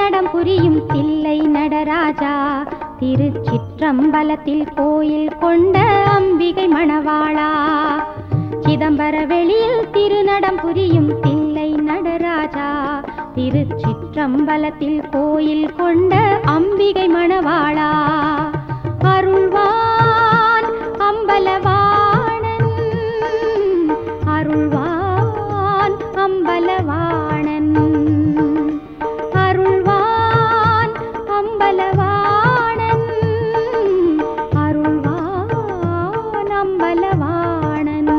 திருநடம் புரியும் தில்லை நடராஜா திருச்சிற்றம்பலத்தில் கோயில் கொண்ட அம்பிகை மணவாளா சிதம்பர வெளியில் திருநடம் புரியும் தில்லை நடராஜா திருச்சிற்றம்பலத்தில் கோயில் கொண்ட அம்பிகை மணவாளா அருள்வான் அம்பலவாணன் அருள்வான் அம்பலவாணன் அருள்வான் அம்பலவாணன் அருள்வான் அம்பலவாணன்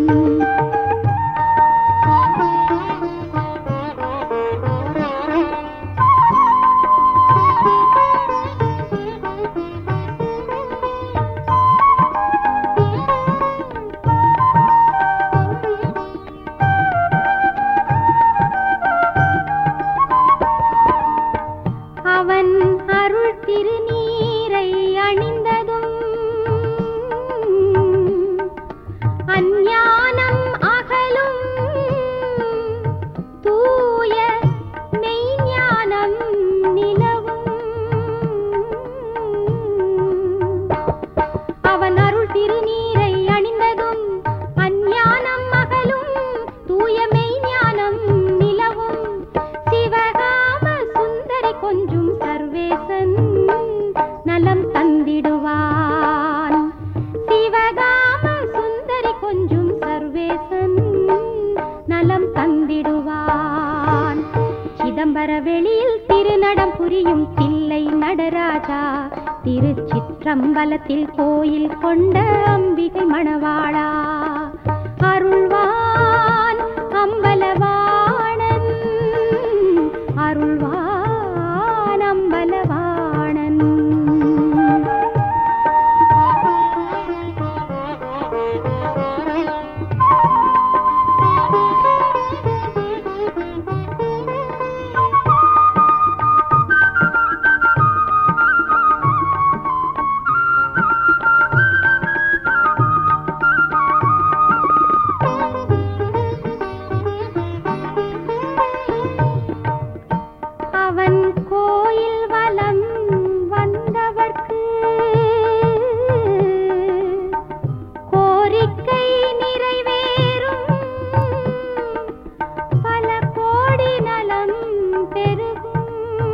அவன் அருள் திருநீரை அணிந்ததும் அஞ்ஞானம் அகலும் தூய மெய்ஞானம் நிலவும் அவன் அருள் திருநீரை அணிந்ததும் அஞ்ஞானம் அகலும் தூய மெய்ஞானம் நிலவும் சிவகாம சுந்தரி கொஞ்சும் சர்வேசன் நலம் தந்திடுவான் சிவகாம சுந்தரி கொஞ்சும் சர்வேசன் நலம் தந்திடுவான் சிதம்பர வெளியில் திருநடம் புரியும் தில்லை நடராஜா திருச்சிற்றம்பலத்தில் கோயில் கொண்ட அம்பிகை மணவாளா அருள்வான் அம்பலவாணன் அருள்வான் அம்பலவாணன் அவன் கோயில் வலம் வந்தவர்க்கு கோரிக்கை நிறைவேறும் பல கோடி நலம் பெருகும்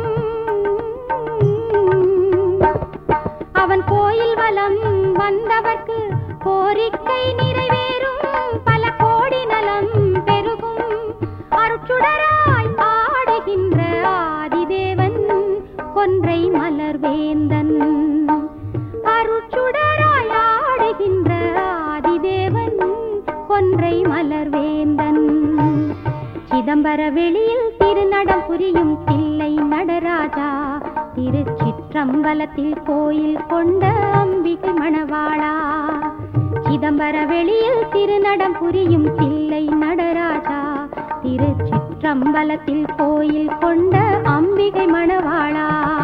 அவன் கோயில் வலம் வந்தவர்க்கு கோரிக்கை நிறைவேறும் பல கோடி நலம் பெருகும் அருட்சுடராய் ஆடுகின்ற ஆதிதேவன் கொன்றை மலர்வேந்தன் அருட்சுடராய் ஆடுகின்ற ஆதிதேவன் கொன்றை மலர்வேந்தன் சிதம்பர வெளியில் திருநடம் புரியும் தில்லை நடராஜா திருச்சிற்றம்பலத்தில் கோயில் கொண்ட அம்பிகை மணவாளா சிதம்பர வெளியில் திருநடம் புரியும் தில்லை நடராஜா திருச்சிற்றம்பலத்தில் கோயில் கொண்ட அம்பிகை மணவாளா